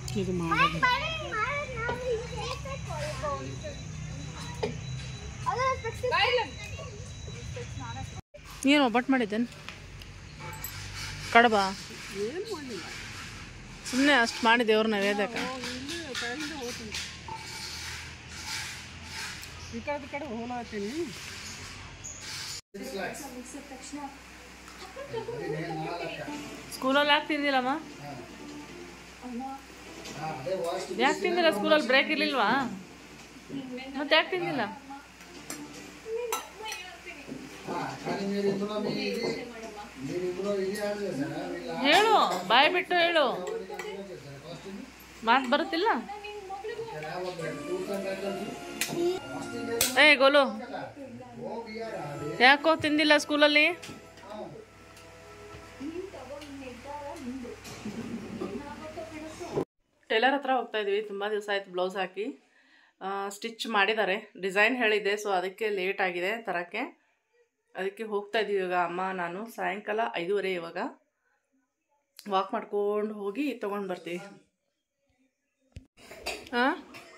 ಇದು ಮಾಡೋದು ಏನು ಒಬ್ಬಟ್ಟು ಮಾಡಿದ್ದೇನೆ ಕಡಬ ಏನು ಮಾಡಲಿಲ್ಲ ಸುಮ್ಮನೆ ಅಷ್ಟು ಮಾಡಿ ದೇವ್ರ ನೈವೇದ್ಯಕ್ಕೆ ಇಲ್ಲಿ ಕೈಯಿಂದ ಹೋಗ್ತೀನಿ ಈ ಕಡೆ ಕಡೆ ಹೋಗ್ಲಾತೀನಿ ಸ್ಕೂಲಲ್ಲಿ ಯಾಕೆ ತಿಂದಿಲ್ಲಮ್ಮ ಯಾಕೆ ತಿಂದಿಲ್ಲ ಸ್ಕೂಲಲ್ಲಿ ಬ್ರೇಕ್ ಇರ್ಲಿಲ್ವಾ ಮತ್ತೆ ಯಾಕೆ ತಿಂದಿಲ್ಲ ಹೇಳು ಬಾಯ್ ಬಿಟ್ಟು ಹೇಳು ಮಾತು ಬರುತ್ತಿಲ್ಲ ಏ ಗೋಲು ಯಾಕೋ ತಿಂದಿಲ್ಲ ಸ್ಕೂಲಲ್ಲಿ ಟೈಲರ್ ಹತ್ರ ಹೋಗ್ತಾ ಇದೀವಿ ತುಂಬ ದಿವಸ ಆಯ್ತು ಬ್ಲೌಸ್ ಹಾಕಿ ಸ್ಟಿಚ್ ಮಾಡಿದ್ದಾರೆ ಡಿಸೈನ್ ಹೇಳಿದ್ದೆ ಸೊ ಅದಕ್ಕೆ ಲೇಟ್ ಆಗಿದೆ ತರಕ್ಕೆ ಅದಕ್ಕೆ ಹೋಗ್ತಾ ಇದೀವಿ ಇವಾಗ ಅಮ್ಮ ನಾನು ಸಾಯಂಕಾಲ ಐದೂವರೆ ಇವಾಗ ವಾಕ್ ಮಾಡ್ಕೊಂಡು ಹೋಗಿ ತೊಗೊಂಡು ಬರ್ತೀವಿ ಹಾಂ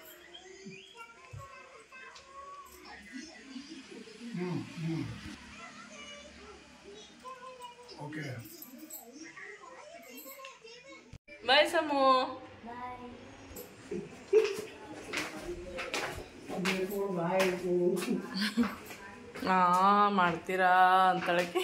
ಬಾಯ್ ಸಮು ಹಾ ಮಾಡ್ತೀರಾ ಅಂತಳಕ್ಕೆ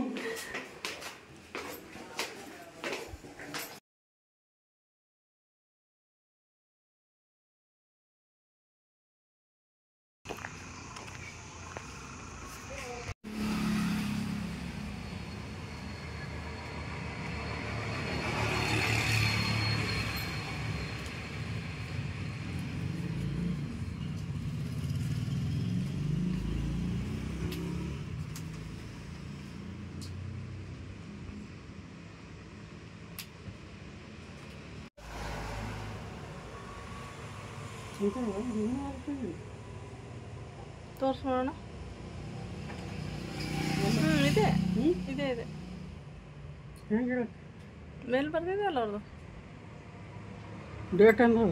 ತೋರ್ಸ್ ನೋಡೋಣ ಹ್ಞೂ ಇದೆ ಇದೆ ಇದೆ ಹೆಂಗೆ ಮೇಲೆ ಬರ್ತಿದೆ ಅಲ್ಲ ಅವ್ರದ್ದು ಡೇಟ್ ಅನ್ನೋದು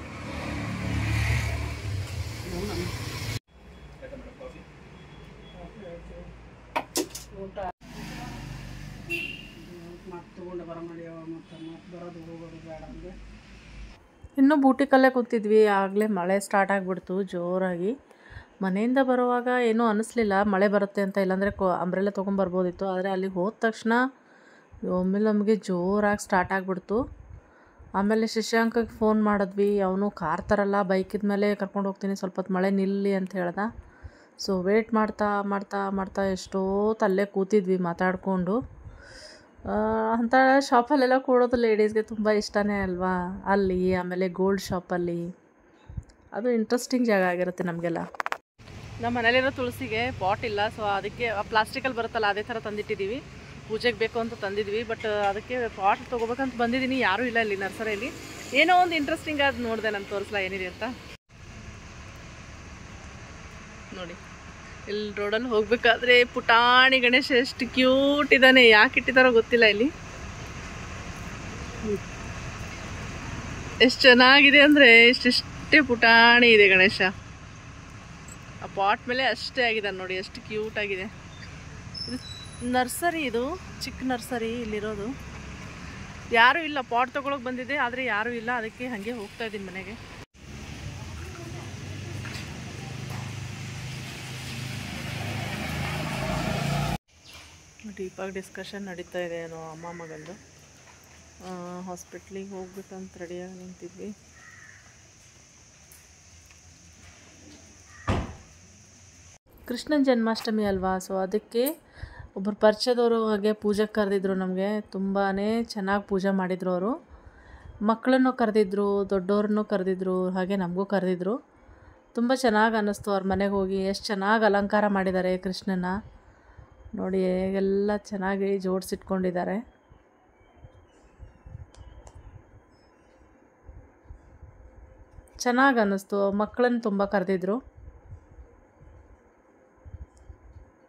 ಮತ್ತೆ ತಗೊಂಡು ಬರ ಮಾಡ್ಯಾವ ಮತ್ತು ಮತ್ತೆ ಬರೋದು ಹೋಗೋದು ಬೇಡ ಅಂದ್ರೆ ಇನ್ನೂ ಬೂಟಿಕಲ್ಲೇ ಕೂತಿದ್ವಿ ಆಗಲೇ ಮಳೆ ಸ್ಟಾರ್ಟ್ ಆಗಿಬಿಡ್ತು ಜೋರಾಗಿ ಮನೆಯಿಂದ ಬರುವಾಗ ಏನೂ ಅನ್ನಿಸ್ಲಿಲ್ಲ ಮಳೆ ಬರುತ್ತೆ ಅಂತ ಇಲ್ಲಾಂದರೆ ಕೊ ಅಂಬ್ರೆಲ್ಲ ತೊಗೊಂಬರ್ಬೋದಿತ್ತು ಆದರೆ ಅಲ್ಲಿಗೆ ಹೋದ ತಕ್ಷಣ ಒಮ್ಮೆಲೆ ನಮಗೆ ಜೋರಾಗಿ ಸ್ಟಾರ್ಟ್ ಆಗಿಬಿಡ್ತು ಆಮೇಲೆ ಶಶಾಂಕಗೆ ಫೋನ್ ಮಾಡಿದ್ವಿ ಅವನು ಕಾರ್ ತರಲ್ಲ ಬೈಕಿದ ಮೇಲೆ ಕರ್ಕೊಂಡು ಹೋಗ್ತೀನಿ ಸ್ವಲ್ಪ ಹೊತ್ತು ಮಳೆ ನಿಲ್ಲಿ ಅಂತ ಹೇಳ್ದ ಸೊ ವೇಟ್ ಮಾಡ್ತಾ ಮಾಡ್ತಾ ಮಾಡ್ತಾ ಎಷ್ಟೊತ್ತು ಅಲ್ಲೇ ಕೂತಿದ್ವಿ ಮಾತಾಡಿಕೊಂಡು ಅಂಥ ಶಾಪಲ್ಲೆಲ್ಲ ಕೂಡೋದು ಲೇಡೀಸ್ಗೆ ತುಂಬ ಇಷ್ಟನೇ ಅಲ್ವಾ ಅಲ್ಲಿ ಆಮೇಲೆ ಗೋಲ್ಡ್ ಶಾಪಲ್ಲಿ ಅದು ಇಂಟ್ರೆಸ್ಟಿಂಗ್ ಜಾಗ ಆಗಿರುತ್ತೆ ನಮಗೆಲ್ಲ ನಮ್ಮ ಮನೇಲಿರೋ ತುಳಸಿಗೆ ಪಾಟ್ ಇಲ್ಲ ಸೊ ಅದಕ್ಕೆ ಪ್ಲಾಸ್ಟಿಕಲ್ಲಿ ಬರುತ್ತಲ್ಲ ಅದೇ ಥರ ತಂದಿಟ್ಟಿದ್ದೀವಿ ಪೂಜೆಗೆ ಬೇಕು ಅಂತ ತಂದಿದ್ವಿ ಬಟ್ ಅದಕ್ಕೆ ಪಾಟ್ ತೊಗೋಬೇಕಂತ ಬಂದಿದ್ದೀನಿ ಯಾರೂ ಇಲ್ಲ ಇಲ್ಲಿ ನರ್ಸರಿಯಲ್ಲಿ ಏನೋ ಒಂದು ಇಂಟ್ರೆಸ್ಟಿಂಗ್ ಆದ ನೋಡಿದೆ ನಾನು ತೋರಿಸ್ಲಾ ಏನಿದೆ ಅಂತ ನೋಡಿ ಇಲ್ಲಿ ರೋಡಲ್ಲಿ ಹೋಗ್ಬೇಕಾದ್ರೆ ಪುಟಾಣಿ ಗಣೇಶ ಎಷ್ಟು ಕ್ಯೂಟ್ ಇದ್ದಾನೆ ಯಾಕೆ ಇಟ್ಟಿದಾರೋ ಗೊತ್ತಿಲ್ಲ ಇಲ್ಲಿ ಎಷ್ಟು ಚೆನ್ನಾಗಿದೆ ಅಂದರೆ ಎಷ್ಟೆಷ್ಟೇ ಪುಟಾಣಿ ಇದೆ ಗಣೇಶ ಆ ಪಾಟ್ ಮೇಲೆ ಅಷ್ಟೇ ಆಗಿದೆ ನೋಡಿ ಎಷ್ಟು ಕ್ಯೂಟ್ ಆಗಿದೆ ಇದು ನರ್ಸರಿ ಇದು ಚಿಕ್ಕ ನರ್ಸರಿ ಇಲ್ಲಿರೋದು ಯಾರೂ ಇಲ್ಲ ಪಾಟ್ ತೊಗೊಳಕ್ಕೆ ಬಂದಿದೆ ಆದರೆ ಯಾರೂ ಇಲ್ಲ ಅದಕ್ಕೆ ಹಾಗೆ ಹೋಗ್ತಾ ಇದ್ದೀನಿ ಮನೆಗೆ ಡೀಪಾಗಿ ಡಿಸ್ಕಷನ್ ನಡೀತಾ ಇದೆ ಏನೋ ಅಮ್ಮ ಮಗಂದು ಹಾಸ್ಪಿಟ್ಲಿಗೆ ಹೋಗ್ಬೇಕಂತ ರೆಡಿಯಾಗಿ ನಿಂತಿದ್ವಿ ಕೃಷ್ಣನ ಜನ್ಮಾಷ್ಟಮಿ ಅಲ್ವಾ ಸೊ ಅದಕ್ಕೆ ಒಬ್ಬರು ಪರಿಚಯದವರು ಹಾಗೆ ಪೂಜೆಗೆ ಕರೆದಿದ್ರು ನಮಗೆ ತುಂಬಾ ಚೆನ್ನಾಗಿ ಪೂಜೆ ಮಾಡಿದರು ಅವರು ಮಕ್ಕಳನ್ನು ಕರೆದಿದ್ರು ದೊಡ್ಡವ್ರನ್ನೂ ಕರೆದಿದ್ರು ಹಾಗೆ ನಮಗೂ ಕರೆದಿದ್ರು ತುಂಬ ಚೆನ್ನಾಗಿ ಅನ್ನಿಸ್ತು ಅವ್ರ ಮನೆಗೆ ಹೋಗಿ ಎಷ್ಟು ಚೆನ್ನಾಗಿ ಅಲಂಕಾರ ಮಾಡಿದ್ದಾರೆ ಕೃಷ್ಣನ ನೋಡಿ ಎಲ್ಲ ಚೆನ್ನಾಗಿ ಜೋಡಿಸಿಟ್ಕೊಂಡಿದ್ದಾರೆ ಚೆನ್ನಾಗಿ ಅನ್ನಿಸ್ತು ಮಕ್ಕಳನ್ನು ತುಂಬ ಕರೆದಿದ್ರು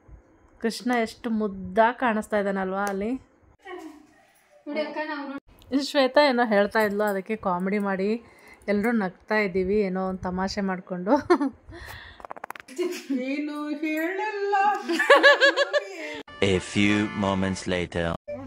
ಕೃಷ್ಣ ಎಷ್ಟು ಮುದ್ದಾಗಿ ಕಾಣಿಸ್ತಾ ಇದ್ದಾನಲ್ವಾ ಅಲ್ಲಿ ಶ್ವೇತಾ ಏನೋ ಹೇಳ್ತಾ ಇದ್ಲು ಅದಕ್ಕೆ ಕಾಮಿಡಿ ಮಾಡಿ ಎಲ್ಲರೂ ನಗ್ತಾ ಇದ್ದೀವಿ ಏನೋ ಒಂದು ತಮಾಷೆ ಮಾಡಿಕೊಂಡು ನೀನು ಹೇಳಲ್ಲ A few moments later.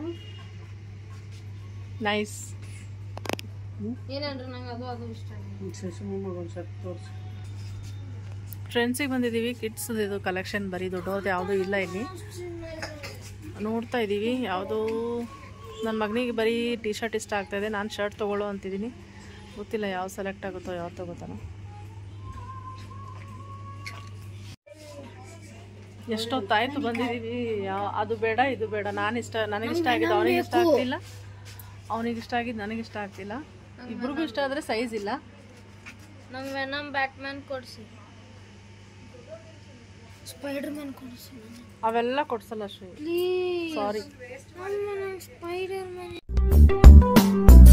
Nice ಏನಂದ್ರೆ ನಂಗೆ ಅದು ಅದು ಇಷ್ಟ ಶಿಶುಮೊಮ್ಮಗ ಒಂದು ಸ್ವಲ್ಪ ತೋರಿಸು ಫ್ರೆಂಡ್ಸಿಗೆ ಬಂದಿದ್ದೀವಿ ಕಿಡ್ಸ್ ಇದು ಕಲೆಕ್ಷನ್ ಬರೀ ದೊಡ್ಡವ್ರದ್ದು ಯಾವುದೂ ಇಲ್ಲ ಇಲ್ಲಿ ನೋಡ್ತಾ ಇದ್ದೀವಿ ಯಾವುದೂ ನನ್ನ ಮಗನಿಗೆ ಬರೀ ಟಿ ಶರ್ಟ್ ಇಷ್ಟ ಆಗ್ತಾಯಿದೆ ನಾನು ಶರ್ಟ್ ತೊಗೊಳ್ಳೋ ಅಂತಿದ್ದೀನಿ ಗೊತ್ತಿಲ್ಲ ಯಾವ ಸೆಲೆಕ್ಟ್ ಆಗುತ್ತೋ ಯಾವ್ದು ತೊಗೋತಾನೋ ಎಷ್ಟೊತ್ತಾಯ್ತು ಬಂದಿದ್ದೀವಿ ಯಾವ ಅದು ಬೇಡ ಇದು ಬೇಡ ನಾನು ಇಷ್ಟ ನನಗಿಷ್ಟ ಆಗಿದ್ದು ಅವನಿಗೆ ಇಷ್ಟ ಆಗ್ತಿಲ್ಲ ಅವನಿಗೆ ಇಷ್ಟ ಆಗಿದ್ದು ನನಗೆ ಇಷ್ಟ ಆಗ್ತಿಲ್ಲ ಇಬ್ರಿಗೂ ಇಷ್ಟ ಆದರೆ ಸೈಜ್ ಇಲ್ಲ ನಂಗೆ ವೆನಮ್ ಬ್ಯಾಟ್ಮ್ಯಾನ್ ಕೊಡಿಸಿ ಸ್ಪೈಡರ್ ಮ್ಯಾನ್ ಕೊಡಿಸಿ ಅವೆಲ್ಲ ಕೊಡ್ಸಲ್ಲ Sri please sorry Spider man